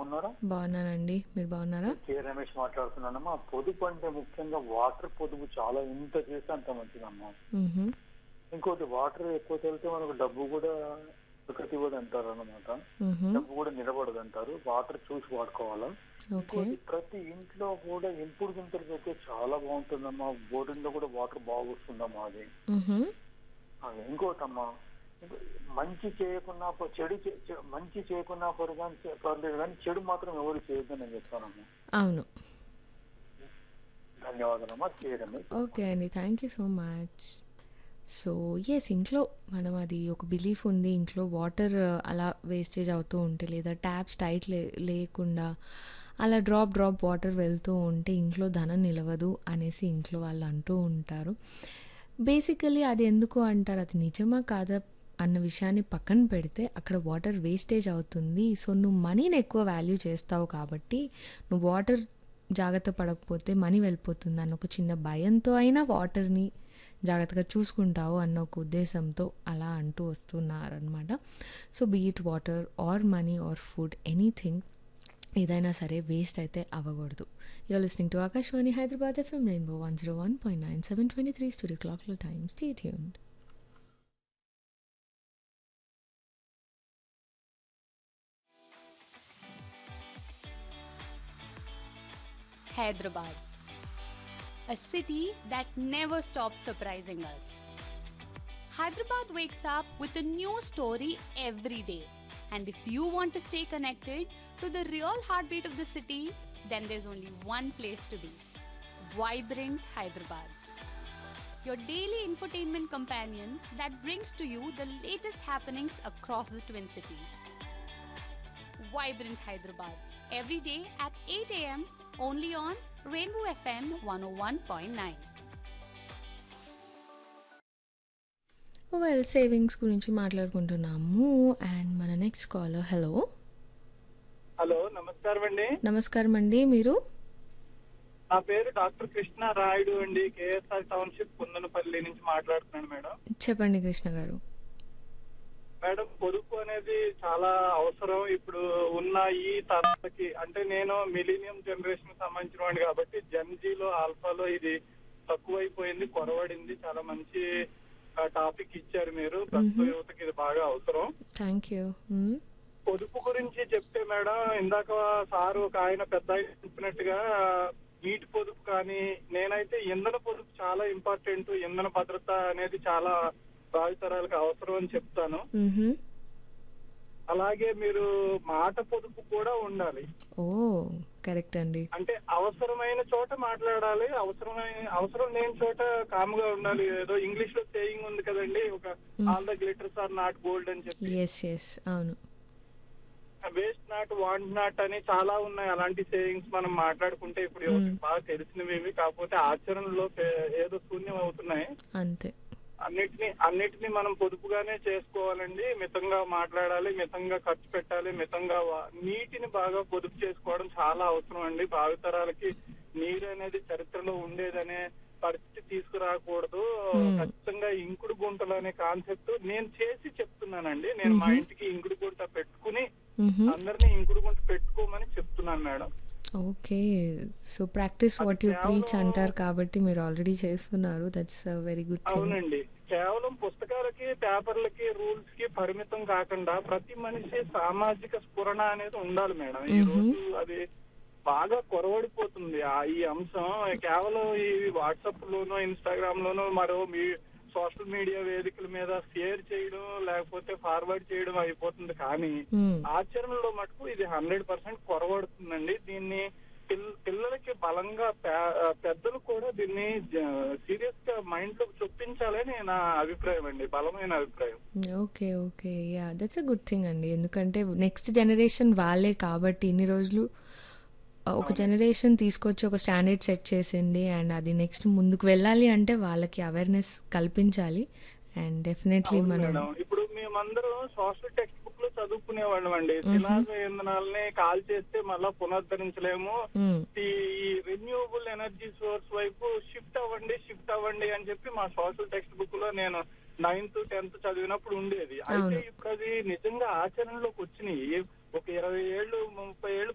బాగున్నారా బాగున్నానండి మీరు బాగున్నారా కే రమేష్ మాట్లాడుతున్నానమ్మా పొదుపు అంటే ముఖ్యంగా వాటర్ పొదుపు చాలా ఇంత చేస్తే అంత మంచిదమ్మా మ్హూ. ఇంకోటి వాటర్ ఎక్కువ తెలితే మనకు డబ్బు కూడా ఒకటి కూడా అంటారు అనమాట మ్హూ. డబ్బు కూడా నిలబడదు అంటారు వాటర్ చూసి వాడుకోవాలా ఓకే ఇంకోటి ప్రతి ఇంట్లో కూడా ఇంపుడు గుంతలు పెడితే చాలా బాగుంటుందమ్మా బోర్డింగ్ లో కూడా వాటర్ బాగా వస్తుందమ్మా అది మ్హూ. అది ఇంకోటమ్మా ఇంకో- మంచి చేయకున్నా ప- చెడు చే- చె- మంచి చేయకున్నా పరు కానీ పర్లేదు కానీ చెడు మాత్రం ఎవరు చేయొద్దని నేను చెప్తానమ్మా అవును ధన్యవాదాలమ్మా చేయడమే ఓకే అండి thank you so much so yes ఇంట్లో మనం అది ఒక బిలీఫ్ ఉంది ఇంట్లో వాటర్ అలా వేస్టేజ్ అవుతూ ఉంటే లేదా ట్యాప్స్ టైట్ లే లేకుండా అలా డ్రాప్ డ్రాప్ వాటర్ వెళ్తూ ఉంటే ఇంట్లో ధనం నిలవదు అనేసి ఇంట్లో వాళ్ళు అంటూ ఉంటారు బేసికలీ అది ఎందుకు అంటారు అది నిజమా కాదా అన్న విషయాన్ని పక్కన పెడితే అక్కడ వాటర్ వేస్టేజ్ అవుతుంది సో నువ్వు మనీని ఎక్కువ వాల్యూ చేస్తావు కాబట్టి నువ్వు వాటర్ జాగ్రత్త పడకపోతే మనీ వెళ్ళిపోతుంది అన్న ఒక చిన్న భయంతో అయినా వాటర్ని జాగ్రత్తగా చూసుకుంటావు అన్న ఒక ఉద్దేశంతో అలా అంటూ వస్తున్నారనమాట so be it water or money or food anything ఏదైనా సరే వేస్ట్ అయితే అవ్వకూడదు you're listening to Akashvani Hyderabad FM Rainbow one zero one point nine seven twenty three studio క్లాక్లో time stay tuned Hyderabad, a city that never stops surprising us. Hyderabad wakes up with a new story every day. And if you want to stay connected to the real heartbeat of the city, then there's only one place to be Vibrant Hyderabad. Your daily infotainment companion that brings to you the latest happenings across the Twin Cities. Vibrant Hyderabad every day at 8 a.m. only on Rainbow FM 101.9. Well savings గురించి మాట్లాడుకుంటున్నాము and మన next caller hello hello నమస్కారం అండి నమస్కారం అండి మీరు నా పేరు డాక్టర్ కృష్ణ రాయుడు అండి కేఎస్ఆర్ టౌన్షిప్ కుందనపల్లి నుంచి మాట్లాడుతున్నాను మేడం చెప్పండి కృష్ణ గారు మేడం పొదుపు అనేది చాలా అవసరం ఇప్పుడు ఉన్న ఈ తరాలకి అంటే నేను మిలీనియం జనరేషన్ సంబంధించిన వాడిని కాబట్టి జన్జీలో ఆల్ఫాలో ఇది తక్కువైపోయింది కొరవడింది చాలా మంచి టాపిక్ ఇచ్చారు మీరు ప్రస్తుత యువతకి ఇది బాగా అవసరం థ్యాంక్ యూ పొదుపు గురించి చెప్తే మేడం ఇందాక సారు ఒక ఆయన పెద్ద ఆయన చెప్పినట్టుగా నీటి పొదుపు కానీ నేనైతే ఇంధన పొదుపు చాలా ఇంపార్టెంట్ ఇంధన భద్రత అనేది చాలా భావితరాలకు అవసరం అని చెప్తాను అలాగే మీరు మాట పొదుపు కూడా ఉండాలి ఓ కరెక్ట్ అండి అంటే అవసరమైన చోట మాట్లాడాలి అవసరమైన అవసరం లేని చోట కాముగా ఉండాలి ఏదో ఇంగ్లీష్ లో సేయింగ్ ఉంది కదండి ఒక all the glitters are not gold అని చెప్పి ఎస్ ఎస్ అవును వేస్ట్ నాట్ వాంట్ నాట్ అని చాలా ఉన్నాయి అలాంటి సేవింగ్స్ మనం మాట్లాడుకుంటే ఇప్పుడు ఎవరికి బాగా తెలిసినవి కాకపోతే ఆచరణలో పే- ఏదో శూన్యం అవుతున్నాయి అంతే అన్నిటిని అన్నిటిని మనం పొదుపుగానే చేసుకోవాలండి మితంగా మాట్లాడాలి మితంగా ఖర్చు పెట్టాలి మితంగా వా- నీటిని బాగా పొదుపు చేసుకోవడం చాలా అవసరం అండి భావితరాలకి నీరు అనేది చరిత్రలో ఉండేదనే పరిస్థితి తీసుకురాకూడదు ఖచ్చితంగా ఇంకుడు గుంటలు అనే కాన్సెప్ట్ నేను చేసి చెప్తున్నానండి నేను మా ఇంటికి ఇంకుడు గుంట పెట్టుకుని మ్హూ. అందరినీ ఇంకుడు గుంట పెట్టుకోమని చెప్తున్నాను madam okay so practice what you కేవలం- ప్రీచ్ అంటారు కాబట్టి మీరు ఆల్రెడీ చేస్తున్నారు దట్స్ వెరీ గుడ్ థింగ్ అవునండి కేవలం పుస్తకాలకి పేపర్లకి రూల్స్ కి పరిమితం కాకుండా ప్రతి మనిషి సామాజిక స్ఫురణ అనేది ఉండాలి మేడం ఈ రోజు అది బాగా కొరవడిపోతుంది ఆ ఈ అంశం కేవలం ఈ వాట్సాప్ లోనో ఇన్స్టాగ్రామ్ లోనో మరో మీ సోషల్ మీడియా వేదికల మీద షేర్ చేయడం లేకపోతే ఫార్వర్డ్ చేయడం అయిపోతుంది కానీ ఆచరణలో మటుకు ఇది హండ్రెడ్ పర్సెంట్ కొరవడుతుందండి దీన్ని పిల్- పిల్లలకి బలంగా పే- పెద్దలు కూడా దీన్ని సీరియస్ గా మైండ్ లో చొప్పించాలని నా అభిప్రాయం అండి బలమైన అభిప్రాయం okay okay ya that's a good thing అండి ఎందుకంటే నెక్స్ట్ జనరేషన్ వాళ్ళే కాబట్టి ఇన్ని రోజులు ఆ, ఒక జనరేషన్ తీసుకొచ్చి ఒక స్టాండర్డ్ సెట్ చేసింది అండ్ అది నెక్స్ట్ ముందుకు వెళ్ళాలి అంటే వాళ్ళకి అవేర్నెస్ కల్పించాలి అండ్ డెఫినెట్లీ అవును మనం మేడం ఇప్పుడు మేమందరం సోషల్ టెక్స్ట్ బుక్ లో చదువుకునే వాళ్ళం అండి శిలాజ ఇంధనాలని కాల్ చేస్తే మళ్ళా పునరుద్ధరించలేము మ్మ్. ఈ రెన్యూవబుల్ ఎనర్జీ సోర్స్ వైపు షిఫ్ట్ అవ్వండి షిఫ్ట్ అవ్వండి అని చెప్పి మా సోషల్ టెక్స్ట్ బుక్ లో నేను నైన్త్ టెన్త్ చదివినప్పుడు ఉండేది అయితే అవును. ఇప్పుడు అది నిజంగా ఆచరణలోకి వచ్చినాయి ఒక ఇరవై ఏళ్ళు ముప్పై ఏళ్ళు